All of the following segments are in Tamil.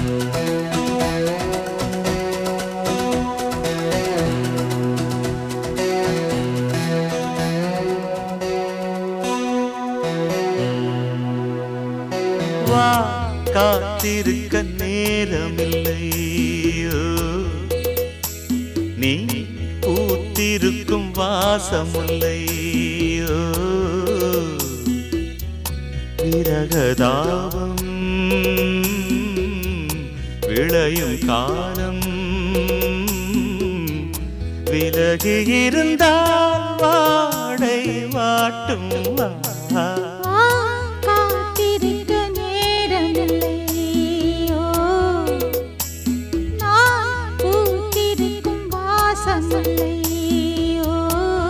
வா காத்திருக்க நேரமில்லை ஓ. நீ பூத்திருக்கும் வாசமுல்லை ஓ. விரகதாபம் விளையும் காலம் விலகி இருந்தால் வாடை வாட்டும் வா வா காத்திருக்க நேரமில்லை ஓ நான் பூத்திருக்கும் வாசமில்லை ஓ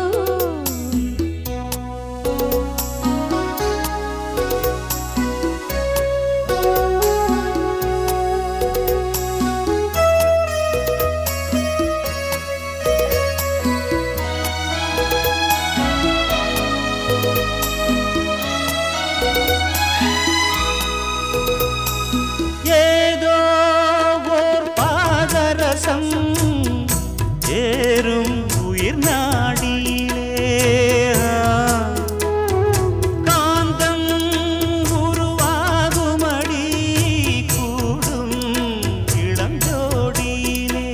ஏதோ ஓர் பாதரசம் ஏறும் உயிர் நாடியிலே காந்தம் உருவாகுமடி கூடும் இளம் ஜோடியிலே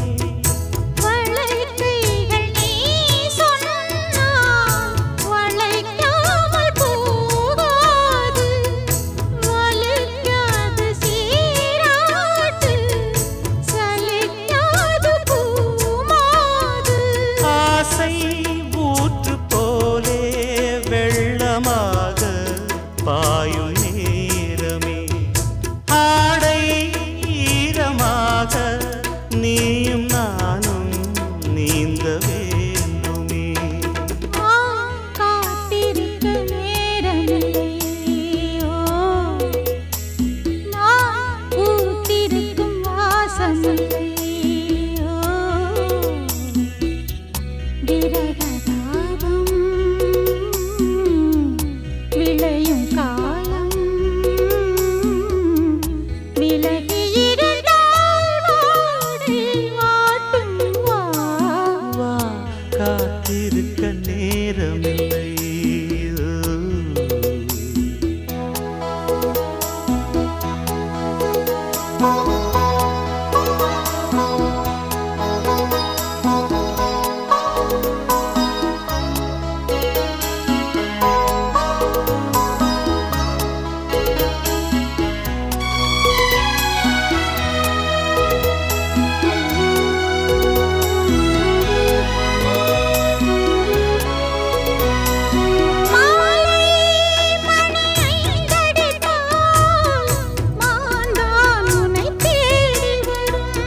வளைக்கைகள் நீ சொன்னால் வளைக்காமல் போகாது வளைக்காது சீராட்டு சலிக்காது பூமாது ஆசை ஊற்று போலே வெள்ளமாக பாயும் நேரமே ஆடை ஈரமாக நீயும் நானும் நீந்த வேண்டுமே ஆ காத்திருக்க நேரமில்லை ஓ நான் பூத்திருக்கும் வாசமில்லை ஓ விரகதாபம் விளையும் காலம் விலகி இருந்தால் வாடை வாட்டும் வா வா காத்திருக்க நேரமில்லை மாலை மணி ஐந்தடித்தால் மாந்தான் உன்னை தேடி வரும்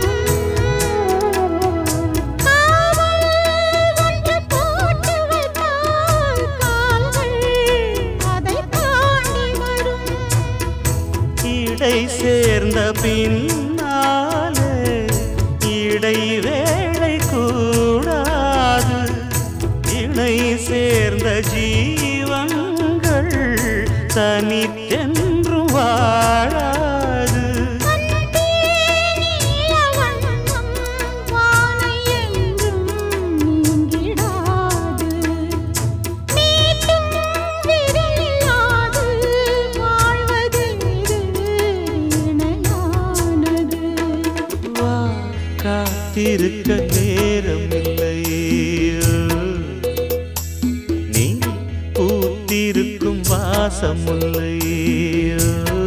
காவல் ஒன்று போட்டு வைத்தால் கால்கள் அதை தாண்டி வரும் இடை சேர்ந்த பின்னாலே இடை வேளை கூடாது இணை சேர்ந்த ஜீவன்கள் தனித்தென்றும் வாழாது நீல வண்ணம் வானை என்றும் நீங்கிடாது மீட்டும் விரலில்லாது வாழ்வது இது இணையானது வா காத்திருக்க நேரமில்லை நீ பூத்திருக்கும் வாசமுல்லை